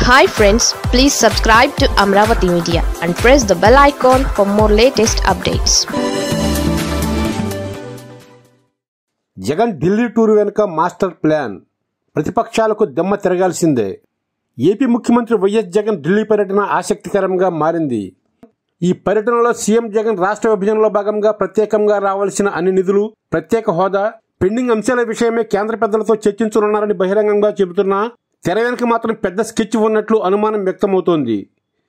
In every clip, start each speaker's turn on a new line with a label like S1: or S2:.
S1: hi friends please subscribe to Amaravati media and press the bell icon for more latest updates
S2: Jagan Delhi tour వెనుక master plan ప్రతిపక్షాలకు దెమ్మ తిరగాల్సిందే AP ముఖ్యమంత్రి YS Jagan Delhi పర్యటన ఆసక్తికరంగా మారింది ఈ పర్యటనలో సీఎం జగన్ రాష్ట్ర విభజనలో భాగంగా ప్రత్యేకంగా రావాల్సిన అన్ని నిధులు ప్రత్యేక హోదా పెండింగ్ అంశాల విషయమే కేంద్ర పెద్దలతో చర్చించనున్నారని బహిరంగంగా చెబుతున్నా తెర వెనుక మాత్రం పెద్ద స్కెచ్ ఉన్నట్లు అనుమానం వ్యక్తమవుతోంది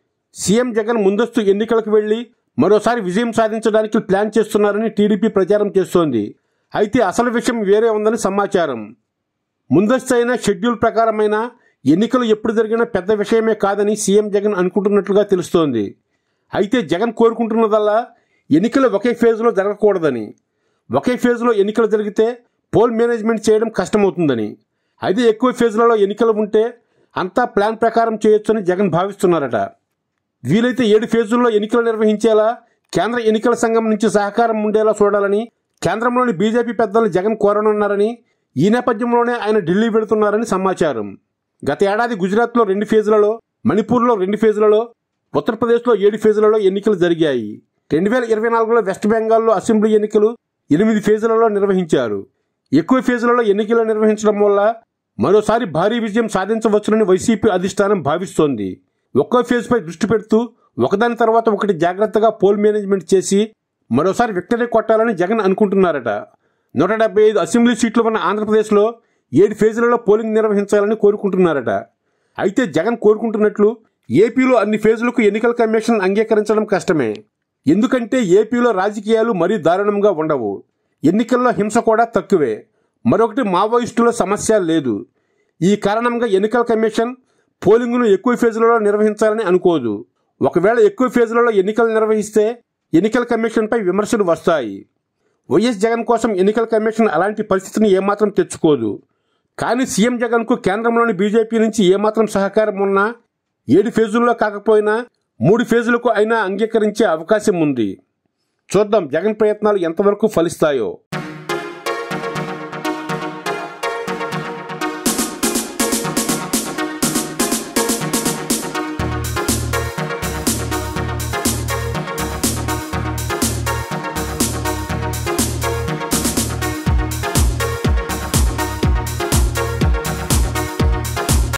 S2: సీఎం జగన్ ముందస్తు ఎన్నికలకు వెళ్లి మరోసారి విజయం సాధించడానికి ప్లాన్ చేస్తున్నారని టీడీపీ ప్రచారం చేస్తోంది అయితే అసలు విషయం వేరే ఉందని సమాచారం ముందస్తు అయిన షెడ్యూల్ ప్రకారమైన ఎన్నికలు ఎప్పుడు జరిగినా పెద్ద విషయమే కాదని సీఎం జగన్ అనుకుంటున్నట్లుగా తెలుస్తోంది అయితే జగన్ కోరుకుంటున్నదల్లా ఎన్నికలు ఒకే ఫేజ్లో జరగకూడదని ఒకే ఫేజ్లో ఎన్నికలు జరిగితే పోల్ మేనేజ్మెంట్ చేయడం కష్టమవుతుందని అయితే ఎక్కువ ఫేజ్లలో ఎన్నికలు ఉంటే అంతా ప్లాన్ ప్రకారం చేయొచ్చని జగన్ భావిస్తున్నారట వీలైతే ఏడు ఫేజుల్లో ఎన్నికలు నిర్వహించేలా కేంద్ర ఎన్నికల సంఘం నుంచి సహకారం ఉండేలా చూడాలని కేంద్రంలోని బీజేపీ పెద్దలు జగన్ కోరనున్నారని ఈ నేపథ్యంలోనే ఆయన ఢిల్లీ వెళుతున్నారని సమాచారం గత ఏడాది గుజరాత్లో రెండు ఫేజులలో మణిపూర్లో రెండు ఫేజులలో ఉత్తరప్రదేశ్లో ఏడు ఫేజులలో ఎన్నికలు జరిగాయి రెండు వేల ఇరవై నాలుగులో వెస్ట్ బెంగాల్లో అసెంబ్లీ ఎన్నికలు ఎనిమిది ఫేజులలో నిర్వహించారు ఎక్కువ ఫేజులలో ఎన్నికలు నిర్వహించడం వల్ల మరోసారి భారీ విజయం సాధించవచ్చునని వైసీపీ అధిష్టానం భావిస్తోంది ఒక్కో ఫేజ్పై దృష్టి పెడుతూ ఒకదాని తర్వాత ఒకటి జాగ్రత్తగా పోల్ మేనేజ్మెంట్ చేసి మరోసారి విక్టరీ కొట్టాలని జగన్ అనుకుంటున్నారట నూట డెబ్బై ఐదు అసెంబ్లీ సీట్లు ఉన్న ఆంధ్రప్రదేశ్లో ఏడు ఫేజులలో పోలింగ్ నిర్వహించాలని కోరుకుంటున్నారట అయితే జగన్ కోరుకుంటున్నట్లు ఏపీలో అన్ని ఫేజులకు ఎన్నికల కమిషన్ అంగీకరించడం కష్టమే ఎందుకంటే ఏపీలో రాజకీయాలు మరీ దారుణంగా ఉండవు ఎన్నికల్లో హింస కూడా తక్కువే మరొకటి మావోయిస్టుల సమస్య లేదు ఈ కారణంగా ఎన్నికల కమిషన్ పోలింగ్ను ఎక్కువ ఫేజులలో నిర్వహించాలని అనుకోదు ఒకవేళ ఎక్కువ ఫేజులలో ఎన్నికలు నిర్వహిస్తే ఎన్నికల కమిషన్పై విమర్శలు వస్తాయి వైఎస్ జగన్ కోసం ఎన్నికల కమిషన్ అలాంటి పరిస్థితిని ఏమాత్రం తెచ్చుకోదు కానీ సీఎం జగన్కు కేంద్రంలోని బీజేపీ నుంచి ఏమాత్రం సహకారం ఉన్నా ఏడు ఫేజుల్లో కాకపోయినా మూడు ఫేజులకు అయినా అంగీకరించే అవకాశం ఉంది చూద్దాం జగన్ ప్రయత్నాలు ఎంతవరకు ఫలిస్తాయో